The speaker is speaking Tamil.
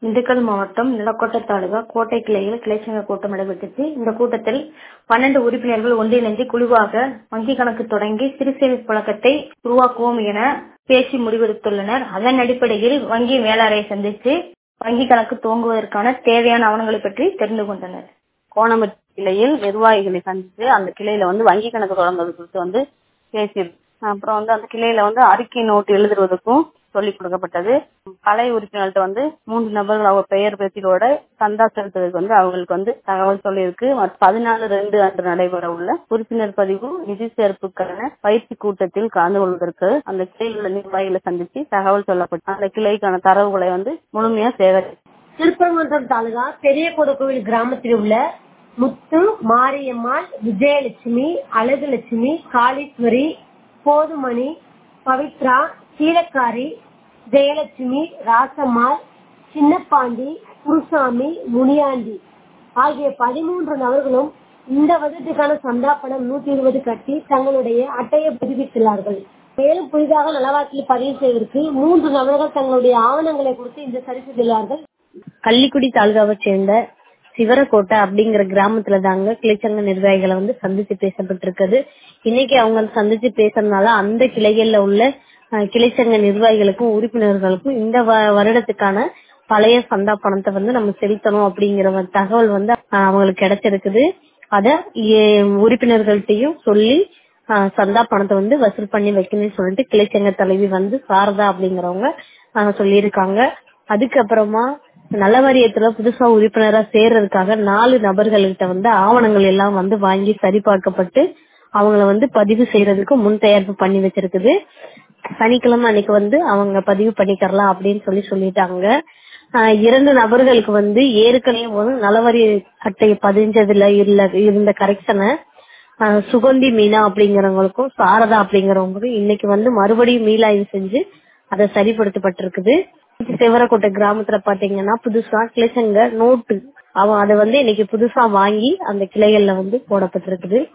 திண்டுக்கல் மாவட்டம் நிலக்கோட்டை தாலுகா கோட்டை கிளையில் கிளைச்சங்க கூட்டம் நடைபெற்றது இந்த கூட்டத்தில் பன்னெண்டு உறுப்பினர்கள் ஒன்றிணைந்து குழுவாக வங்கி கணக்கு தொடங்கி சிறு சேமிப்பு பழக்கத்தை உருவாக்குவோம் என பேசி முடிவெடுத்துள்ளனர் அதன் அடிப்படையில் வங்கி மேலாளரை சந்தித்து வங்கி கணக்கு துவங்குவதற்கான தேவையான ஆவணங்களை பற்றி தெரிந்து கொண்டனர் கோணமட் கிளையில் நிர்வாகிகளை சந்தித்து அந்த கிளையில வந்து வங்கி கணக்கு தொடங்குறது குறித்து வந்து பேசியிருக்கோம் அப்புறம் வந்து அந்த கிளையில வந்து அறிக்கை நோட்டு எழுதுவதற்கும் சொல்லிக் கொடுக்கப்பட்டது பழைய உறுப்பினர்கள்ட்ட வந்து மூன்று நபர்கள் அவங்க பெயர் பேத்தியோட சந்தா செலுத்துவதற்கு வந்து அவங்களுக்கு வந்து தகவல் சொல்லியிருக்கு பதினாலு ரெண்டு அன்று நடைபெற உள்ள உறுப்பினர் பதிவு நிதி சேர்ப்புக்கான பயிற்சி கூட்டத்தில் கலந்து கொள்வதற்கு அந்த கிளையில் உள்ள நிர்வாகிகளை சந்தித்து தகவல் சொல்லப்பட்டு அந்த கிளைக்கான தரவுகளை வந்து முழுமையா சேகரி திருப்பரங்குன்றம் தாலுகா பெரிய கோவில் கிராமத்தில் உள்ள முத்து மாரியம்மாள் விஜயலட்சுமி அழகுலட்சுமி காளீஸ்வரி போதுமணி பவித்ரா சீலக்காரி ஜெயலட்சுமி ராசம்மாள் சின்னப்பாண்டி குருசாமி முனியாண்டி ஆகிய பதிமூன்று நபர்களும் இந்த வருடத்துக்கான சந்தா பணம் நூத்தி இருபது கட்டி தங்களுடைய அட்டையை புதுப்பித்துள்ளார்கள் மேலும் புதிதாக நலவாக்கில் பதிவு செய்வதற்கு மூன்று நபர்கள் தங்களுடைய ஆவணங்களை கொடுத்து இந்த சரி செய்துள்ளார்கள் கள்ளிக்குடி தாலுகாவை சேர்ந்த சிவரக்கோட்டை அப்படிங்கிற கிராமத்துல தாங்க கிளைச்சங்க நிர்வாகிகளை வந்து சந்திச்சு பேசப்பட்டிருக்குது இன்னைக்கு அவங்க சந்திச்சு பேசுறதுனால அந்த கிளைகள்ல உள்ள கிளைச்சங்க நிர்வாகிகளுக்கும் உறுப்பினர்களுக்கும் இந்த வருடத்துக்கான பழைய சந்தா பணத்தை வந்து நம்ம செலுத்தணும் அப்படிங்கிற தகவல் வந்து அவங்களுக்கு கிடைச்சிருக்குது அத உறுப்பினர்கள்ட்டையும் சொல்லி சந்தா பணத்தை வந்து வசூல் பண்ணி வைக்கணும்னு சொல்லிட்டு கிளைச்சங்க தலைவி வந்து சாரதா அப்படிங்கிறவங்க சொல்லியிருக்காங்க அதுக்கப்புறமா நல வாரியத்துல புதுசா உறுப்பினரா சேர்றதுக்காக நாலு நபர்கள்கிட்ட வந்து ஆவணங்கள் எல்லாம் வந்து வாங்கி சரிபார்க்கப்பட்டு அவங்கள வந்து பதிவு செய்யறதுக்கு முன் தயாரிப்பு பண்ணி வச்சிருக்குது சனிக்கிழமை அன்னைக்கு வந்து அவங்க பதிவு பண்ணிக்கலாம் அப்படின்னு சொல்லி சொல்லிட்டாங்க இரண்டு நபர்களுக்கு வந்து ஏற்கனவே வந்து நலவரி அட்டையை பதிஞ்சதுல இல்ல இருந்த கரெக்ஷனை சுகந்தி மீனா அப்படிங்கிறவங்களுக்கும் சாரதா அப்படிங்கிறவங்களுக்கும் இன்னைக்கு வந்து மறுபடியும் மீளாய்வு செஞ்சு அதை சரிப்படுத்தப்பட்டிருக்குது சிவரக்கோட்டை கிராமத்துல பாத்தீங்கன்னா புதுசா கிளைச்சங்க நோட்டு அவன் அதை வந்து இன்னைக்கு புதுசா வாங்கி அந்த கிளைகள்ல வந்து போடப்பட்டிருக்குது